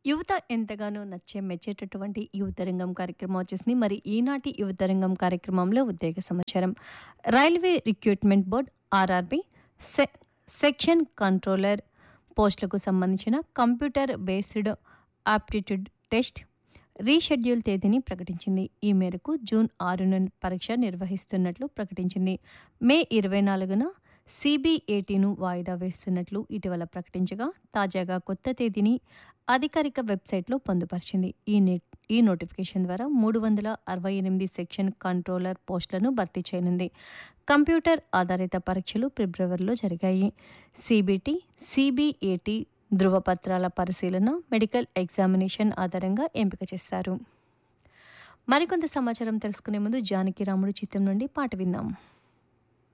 యువత ఎంతగానో నచ్చే మెచ్చేటటువంటి యువతరంగం కార్యక్రమం వచ్చేసింది మరి ఈనాటి యువతరంగం కార్యక్రమంలో ఉద్యోగ సమాచారం రైల్వే రిక్రూట్మెంట్ బోర్డ్ ఆర్ఆర్బి సె సెక్షన్ కంట్రోలర్ పోస్టులకు సంబంధించిన computer based aptitude test reschedule తేదీని ప్రకటించింది ఈ మేరకు జూన్ ఆరున పరీక్ష నిర్వహిస్తున్నట్లు ప్రకటించింది మే ఇరవై నాలుగున సిబిఏటీను వాయిదా వేస్తున్నట్లు ఇటీవల ప్రకటించగా తాజాగా కొత్త తేదీని అధికారిక వెబ్సైట్లో పొందుపరిచింది ఈ నెట్ ఈ నోటిఫికేషన్ ద్వారా మూడు వందల అరవై ఎనిమిది సెక్షన్ కంట్రోలర్ పోస్టులను భర్తీ చేయనుంది కంప్యూటర్ ఆధారిత పరీక్షలు ఫిబ్రవరిలో జరిగాయి సిబిటి సిబిఏటి ధృవపత్రాల పరిశీలన మెడికల్ ఎగ్జామినేషన్ ఆధారంగా ఎంపిక చేస్తారు మరికొంత సమాచారం తెలుసుకునే ముందు జానకి రాముడు చిత్రం నుండి పాట విందాం